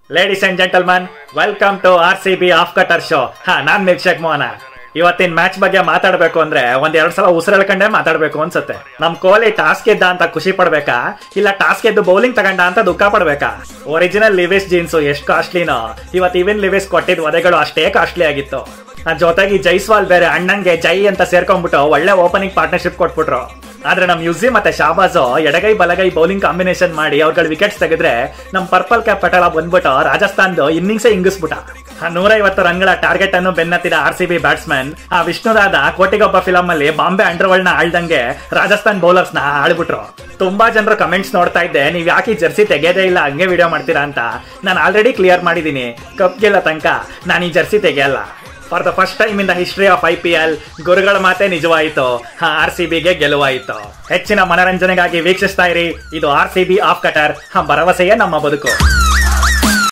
ladies and gentleman welcome to R C B of ಕಟರ್ show ಹಾ ನಾನ್ milkshake ಮೋಹನ ಇವತ್ತಿನ ಮ್ಯಾಚ್ ಬಗ್ಗೆ ಮಾತಾಡ್ಬೇಕು ಅಂದ್ರೆ ಒಂದ್ ಎರಡ್ ಸಲ ಉಸಿರೆಳ್ಕೊಂಡೇ ಮಾತಾಡ್ಬೇಕು ಅನ್ಸುತ್ತೆ ನಮ್ ಕೊಹ್ಲಿ ಟಾಸ್ ಗೆದ್ದ ಅಂತ ಖುಷಿ ಪಡ್ಬೇಕಾ ಇಲ್ಲ ಟಾಸ್ ಗೆದ್ದು ಬೌಲಿಂಗ್ ತಗೊಂಡ ಅಂತ ದುಃಖ ಪಡ್ಬೇಕಾ ಒರಿಜಿನಲ್ ಲಿವಿಸ್ ಜೀನ್ಸ್ ಎಷ್ಟು ಕಾಸ್ಟ್ಲಿನೋ ಇವತ್ತು ಇವನ್ ಲಿವಿಸ್ ಕೊಟ್ಟಿದ್ ವಧೆಗಳು ಅಷ್ಟೇ ಕಾಸ್ಟ್ಲಿ ಆಗಿತ್ತು ಆ ಜೊತೆಗೆ ಈ ಜೈಸ್ವಾಲ್ ಬೇರೆ ಅಣ್ಣಂಗೆ ಜೈ ಅಂತ ಸೇರ್ಕೊಂಡ್ಬಿಟ್ಟು ಒಳ್ಳೆ ಓಪನಿಂಗ್ ಪಾರ್ಟ್ನರ್ಶಿಪ್ ಕೊಟ್ಬಿಟ್ರು ಆದ್ರೆ ನಮ್ ಯುಜಿ ಮತ್ತೆ ಶಾಬಾಜ್ ಎಡಗೈ ಬಲಗೈ ಬೌಲಿಂಗ್ ಕಾಂಬಿನೇಷನ್ ಮಾಡಿ ಅವ್ರಗಳ ವಿಕೆಟ್ಸ್ ತೆಗೆದ್ರೆ ನಮ್ ಪರ್ಪಲ್ ಕ್ಯಾಪ್ ಪಟೇಲ ಬಂದ್ಬಿಟ್ಟು ರಾಜಸ್ಥಾನ್ದು ಇನ್ನಿಂಗ್ಸೇ ಹಿಂಗಿಸ್ಬಿಟ್ಟ ಆ ನೂರೈವತ್ತು ರನ್ಗಳ ಟಾರ್ಗೆಟ್ ಅನ್ನು ಬೆನ್ನತ್ತಿದ ಆರ್ ಸಿ ಬಿ ಬ್ಯಾಟ್ಸ್ಮನ್ ಆ ವಿಷ್ಣುದಾದ ಕೋಟಿಗೊಬ್ಬ ಫಿಲಂ ಅಲ್ಲಿ ಬಾಂಬೆ ಅಂಡರ್ ವರ್ಲ್ಡ್ ನ ಆಳ್ದಂಗೆ ರಾಜಸ್ಥಾನ್ ಬೌಲರ್ಸ್ ನ ಆಳ್ಬಿಟ್ರು ತುಂಬಾ ಜನರು ಕಮೆಂಟ್ಸ್ ನೋಡ್ತಾ ಇದ್ದೆ ನೀವ್ ಯಾಕೆ ಜರ್ಸಿ ತೆಗೆಯೋದೇ ಇಲ್ಲ ಹಂಗೆ ವಿಡಿಯೋ ಮಾಡ್ತೀರಾ ಅಂತ ನಾನು ಆಲ್ರೆಡಿ ಕ್ಲಿಯರ್ ಮಾಡಿದೀನಿ ಕಪ್ ಗೆಲ್ಲ ತನಕ ನಾನು ಈ ಜರ್ಸಿ ತೆಗೆಯಲ್ಲ for the first time in the history of I P L ಗುರುಗಳ ಮಾತೆ ನಿಜವಾಯಿತು ಆರ್ ಸಿ ಬಿಗೆ ಗೆಲುವಾಯಿತು ಹೆಚ್ಚಿನ ಮನರಂಜನೆಗಾಗಿ ವೀಕ್ಷಿಸ್ತಾ ಇರಿ ಇದು ಆರ್ ಸಿ ಬಿ ಆಫ್ ಕಟರ್ ಭರವಸೆಯೇ ನಮ್ಮ ಬದುಕು